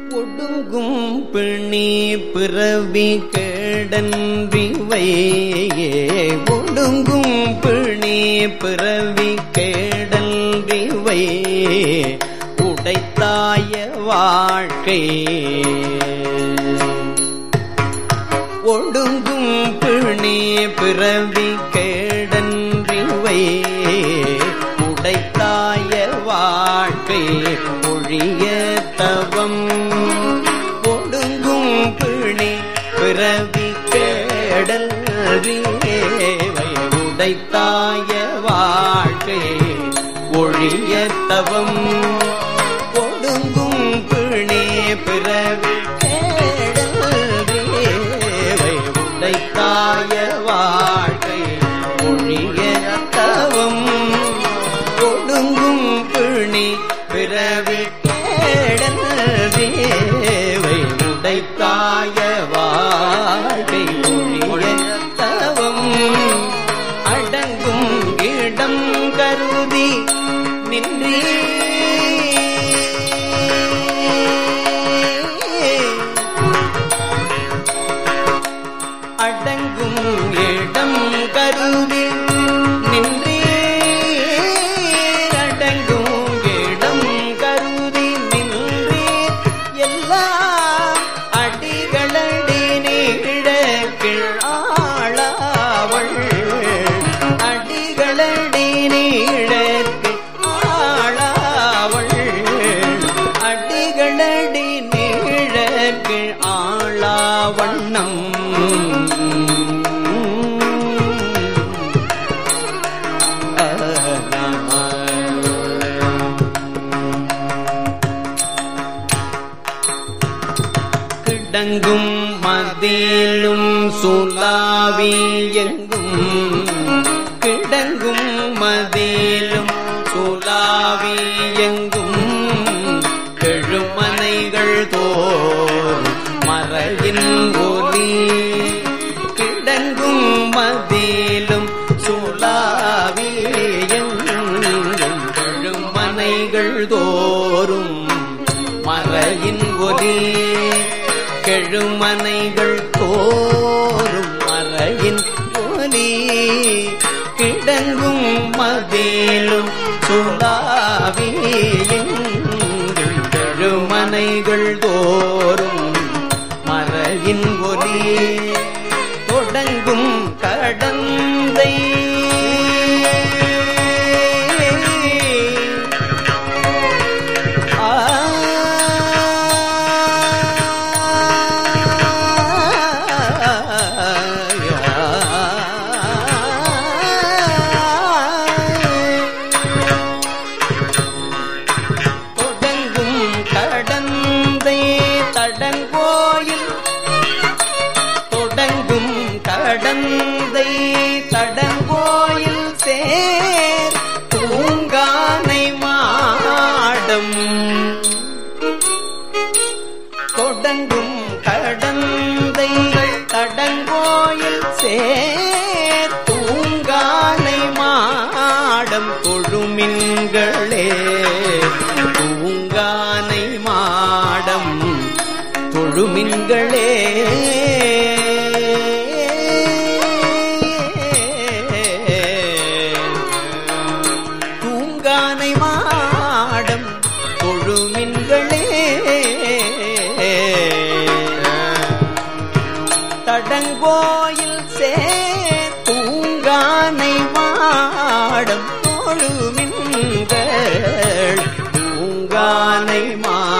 ஒடுங்கும் பிணி பிறவி கேடன்றிவை ஒடுங்கும் பிணி பிறவி கேடன்றிவை உடைத்தாய வாழ்க்கை ஒடுங்கும் பிணி பிறவி கேடன்றிவை உடைத்தாய வாழ்க்கை ஒழிய தவம் ஒடுங்கும் பிணி பிறவி கேடல் உடைத்தாய வாழ்க்கை ஒழிய தவம் ஒடுங்கும் பிணி பிறவி கேடல் உடைத்தாய வாழ்க்கை ஒழிய தவம் ஒடுங்கும் பிணி பிறவி கேடல் தேவை உடைத்தாய வாழ்க்கை ஒழிய தவம் அடங்கும் இடம் கருதி நின்றே அடங்கும் இடம் கருதி நின்றே அடங்கும் இடம் கருதி நின்றே எல்லா அடிகளடி நீழக்கிழாளாவள் அடிகளடி நீழக்கு ஆளாவள் அடிகளடி நீழக்கு ஆளாவண்ணம் கிடங்கும் மதிலும் சுலாவி எங்கும் கிடங்கும் மதிலும் சுலாவி எங்கும் கெழுமனைகள் தோர் மறையின் ஒலி கிடங்கும் மதிலும் சுலாவி எங்கும் கெழுமனைகள் தோறும் மறையின் ஒலி கெழுமனைகள் தோறும் மறையின் ஒலி கிடங்கும் மதிலும் சுலாவி எங்கும் கெழுமனைகள் தோறும் மறையின் ஒலி தொடங்கும் கடந்தை தொடங்கும் கடந்தை தடங்கோயில் தொடங்கும் கடந்தை தடங்கோயில் சேர் பூங்கானை மாடம் தொடங்கும் கடந்தை தடங்கோயில் சேர் பூங்கானை மாடம் தொழுமின்களே பூங்கானை மாடம் தொழுமின்களே தூங்கானை மாடம் தொழுமின்களே தடங்கோயில் சே தூங்கானை மாடம் தொழுமின்கள் தூங்கானை மா